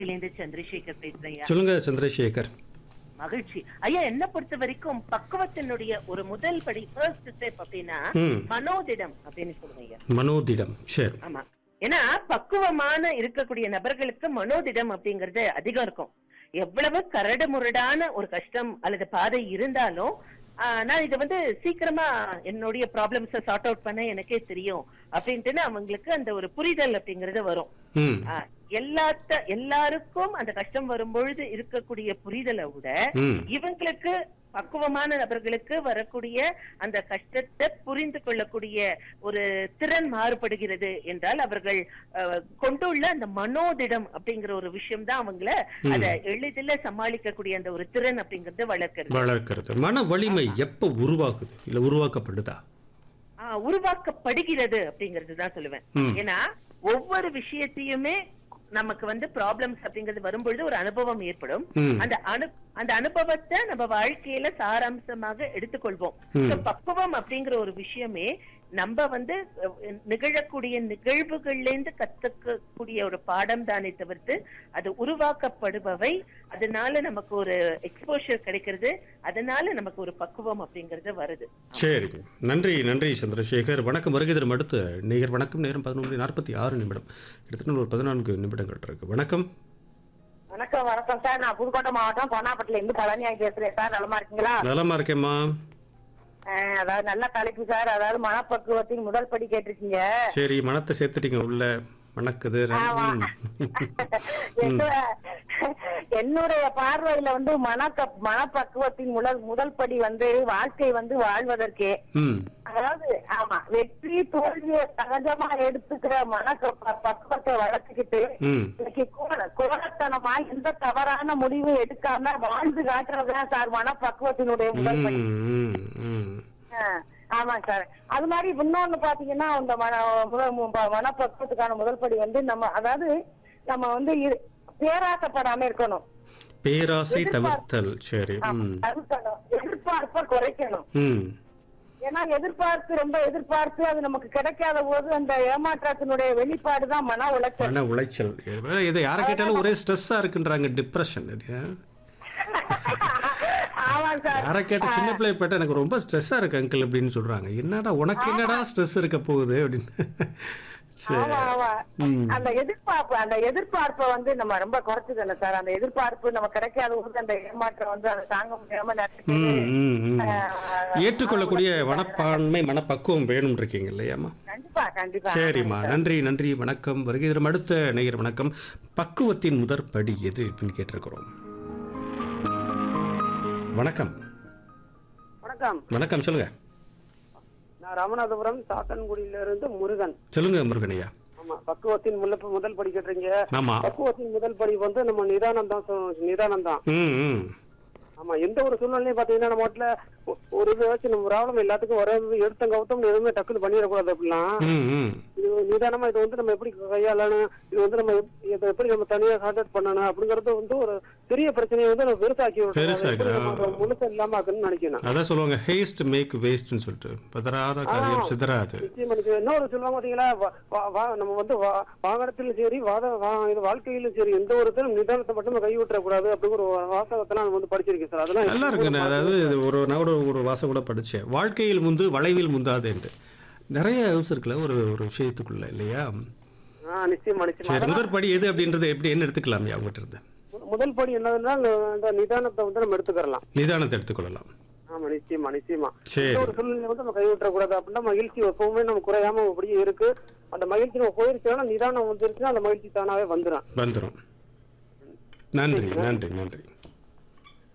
இருந்து சந்திரசேகர் பேசுறேன் சொல்லுங்க சந்திரசேகர் மகிழ்ச்சி ஐயா என்ன பொறுத்த வரைக்கும் பக்குவத்தினுடைய ஒரு முதல் படி ஃபர்ஸ்ட் ஸ்டெப் அப்படின்னா ம். மனோதிடம் அப்படின்னு சொல்லுங்க ஐயா மனோதிடம் சரி ஆமா ஏன்னா பக்குவமான இருக்கக்கூடிய நபர்களுக்கு மனோதிடம் அப்படிங்கறது அதிகம் இருக்கும் எவ்வளவு கரடு முரடான ஒரு கஷ்டம் அல்லது பாதை இருந்தாலும் ஆஹ், நான் இதை வந்து சீக்கிரமா என்னுடைய ப்ராப்ளம்ஸ சார்ட் அவுட் பண்ண எனக்கே தெரியும் அப்படின்ட்டு அவங்களுக்கு அந்த ஒரு புரிதல் அப்படிங்கறது வரும் ம் ஆஹ், எல்லாத்த எல்லாருக்கும் அந்த கஷ்டம் வரும்பொழுது இருக்கக்கூடிய புரிதலை விட ம் இவங்களுக்கு பக்குவமான நபர்களுக்கு வரக்கூடிய அந்த கஷ்டத்தை புரிந்து கொள்ளக்கூடிய ஒரு திறன் மாறுபடுகிறது என்றால் அவர்கள் அஹ், கொண்டுள்ள அந்த மனோதிடம் அப்படிங்கிற ஒரு விஷயம் தான் அவங்கள அத எளிதில் சமாளிக்கக்கூடிய அந்த ஒரு திறன் அப்படிங்கறது வளர்க்கிறது வளர்க்கிறது மன வலிமை எப்போ உருவாகுது இல்ல உருவாக்கப்படுதா ஆஹ், உருவாக்கப்படுகிறது அப்படிங்கிறது தான் சொல்லுவேன் ம். ஏன்னா ஒவ்வொரு விஷயத்தையுமே நமக்கு வந்து ப்ராப்ளம்ஸ் அப்படிங்கிறது வரும்பொழுது ஒரு அனுபவம் ஏற்படும் ம் அந்த அனு அந்த அனுபவத்தை நம்ம வாழ்க்கையில சாராம்சமாக எடுத்துக்கொள்வோம் ம். So, பக்குவம் அப்படிங்கிற ஒரு விஷயமே நம்ம வந்து அஹ், நிகழக்கூடிய நிகழ்வுகள்ல இருந்து கத்துக்கக்கூடிய ஒரு பாடம் தானே தவிர்த்து அது உருவாக்கப்படுபவை அதனால நமக்கு ஒரு எக்ஸ்போஷர் கிடைக்கிறது அதனால நமக்கு ஒரு பக்குவம் அப்படிங்கறது வருது சரி நன்றி நன்றி சந்திரசேகர் வணக்கம் வருகிறதம் அடுத்து நேயர் வணக்கம் நேரம் பதினொன்று நாற்பத்தி ஆறு நிமிடம் கிட்டத்தட்ட ஒரு பதினான்கு நிமிடங்கள் இருக்கு வணக்கம் வணக்கம் வணக்கம் சார் நான் புதுக்கோட்டை மாவட்டம் பொன்னாப்பட்டில இருந்து பழனியாகி பேசுறேன் சார் நலமா இருக்கீங்களா நலமா இருக்கேம்மா அஹ், அதாவது நல்ல தலைப்பு சார் அதாவது மனப்பக்குவத்தின் முதல் படி கேட்டிருக்கீங்க சரி மனத்தை சேர்த்துட்டீங்க உள்ள மணக்குது ஆமா. ம். என்னோட என்னுடைய பார்வையில வந்து மனக்க மனப்பக்குவத்தின் முதல் முதல் படி வந்து வாழ்க்கை வந்து வாழ்வதற்கே ம் அதாவது ஆமா வெற்றி தோல்வியை சகஜமா எடுத்துக்கிற மன பக்குவத்தை வளர்த்துக்கிட்டு ம் இன்னைக்கு கோல கோலத்தனமா எந்த தவறான முடிவும் எடுக்காம வாழ்ந்து காட்டுறதுதான் சார் மனப்பக்குவத்தினுடைய முதல் படி ம், ம். ஆ, ஆமாங்க சார் அது மாதிரி இன்னொன்னு பாத்தீங்கன்னா அந்த மன முதல் மு- ப- மனப்பக்குவத்துக்கான முதல் படி வந்து நம்ம அதாவது நம்ம வந்து இரு- பேராசைப்படாம இருக்கணும் பேராசை தவிர்த்தல் சரி ம் தவிர்க்கணும் எதிர்பார்ப்பை குறைக்கணும் ம் ஏன்னா எதிர்பார்த்து ரொம்ப எதிர்பார்த்து அது நமக்கு கிடைக்காத போது அந்த ஏமாற்றத்தினுடைய வெளிப்பாடு தான் மன உளைச்சல் மன உளைச்சல் இதை யாரை கேட்டாலும் ஒரே ஸ்ட்ரெஸ்ஸா இருக்குன்றாங்க டிப்ரெஷன் ஆமாங்க சார் யாரை கேட்ட சின்ன பிள்ளை பேட்ட எனக்கு ரொம்ப ஸ்ட்ரெஸ்ஸா இருக்கு அங்கிள் அப்படின்னு சொல்றாங்க என்னடா உனக்கு என்னடா ஸ்ட்ரெஸ் இருக்க போகுது அப்படின்னு சரி ஆமா ஆமா ம். அந்த எதிர்பார்ப்பு அந்த எதிர்பார்ப்பை வந்து நம்ம ரொம்ப குறைச்சுக்கணும் சார் அந்த எதிர்பார்ப்பு நம்ம கிடைக்காத போது அந்த ஏமாற்றம் வந்து அதை தாங்க முடியாம நிறைய ம், பேரு, ம், ம். ஆஹ், ஏற்றுக்கொள்ளக்கூடிய மனப்பான்மை மனப்பக்குவம் வேணும் இருக்கீங்க இல்லையாம்மா கண்டிப்பா கண்டிப்பா சரிம்மா நன்றி நன்றி வணக்கம் வருகை தரும் அடுத்த நேயர் வணக்கம் பக்குவத்தின் முதற் படி எது அப்படின்னு கேட்டிருக்கிறோம் வணக்கம் வணக்கம் வணக்கம் சொல்லுங்க நான் ராமநாதபுரம் சாத்தன்குடியில இருந்து முருகன் சொல்லுங்க முருகனையா ஆமா பக்குவத்தின் முல்ல முதல் படி கேட்டுறீங்க ஆமா பக்குவத்தின் முதல் படி வந்து நம்ம நிதானம் தான் சொல்லணும். நிதானம் தான் ம் ம் ஆமா எந்த ஒரு சூழ்நிலையும் பாத்தீங்கன்னா நம்ம வீட்டுல ஒ- ஒரு இது வச்சு நம்ம ப்ராப்ளம் எல்லாத்துக்கும் வர எடுத்தம் கவுத்தம் எதுவுமே டக்குன்னு பண்ணிடக்கூடாது அப்படிலாம் ம் ம் இது நிதானமா இது வந்து நம்ம எப்படி கையாளணும் இது வந்து நம்ம எப்- இதை எப்படி நம்ம தனியா கான்டாக்ட் பண்ணணும் அப்படிங்கறது வந்து ஒரு பெரிய பிரச்சனையை வந்து நம்ம பெருசாக்கி விட்டுறோம். அதை பெருசாக்கி, எப்படி ஆ. நம்ம முழுக்க இல்லாம ஆக்கணும்னு நினைக்கணும் அதான் சொல்லுவாங்க ஹேஸ்ட் மேக் வேஸ்ட்னு சொல்லிட்டு பதறாத காரியம் சிதறாது நிச்சயமா நிச்சயம். இன்னொரு சொல்லுவாங்க பாத்தீங்களா வா- வா- வா- நம்ம வந்து வா- வாகனத்திலும் சரி வாத வா- இது வாழ்க்கையிலும் சரி எந்த ஒரு இதிலும் நிதானத்தை மட்டும் நம்ம கை விட்டுறக்கூடாது அப்படிங்கிற ஒரு வாசகத்தை நான் வந்து படிச்சிருக்கேன் சார் அதெல்லாம் நல்லா இருக்குண்ணே அதாவது இது ஒரு நான் கூட ஒரு வாசம் கூட படித்தேன் வாழ்க்கையில் முந்து வளைவில் முந்தாது என்று நிறைய யூஸ் இருக்குல்ல ஒரு ஒரு விஷயத்துக்குள்ள இல்லையா ஆ, நிச்சயமா நிச்சயமா சரி முதற் படி எது அப்படின்றது எப்படி என்ன எடுத்துக்கலாமே அவங்ககிட்ட இருந்து மு- முதல் படி என்னதுன்னா இந்த நிதானத்தை வந்து நம்ம எடுத்துக்கலாம் நிதானத்தை எடுத்துக்கொள்ளலாம் ஆமா நிச்சயமா நிச்சயமா சரி எந்த ஒரு சூழ்நிலை வந்து நம்ம கை விட்டுறக்கூடாது அப்படின்னா மகிழ்ச்சி எப்பவுமே நம்ம குறையாம அப்படியே இருக்கு அந்த மகிழ்ச்சி நம்ம போயிருச்சுன்னா நிதானம் வந்துருச்சுன்னா அந்த மகிழ்ச்சி தானாவே வந்துடும் வந்துடும் நன்றி நன்றி நன்றி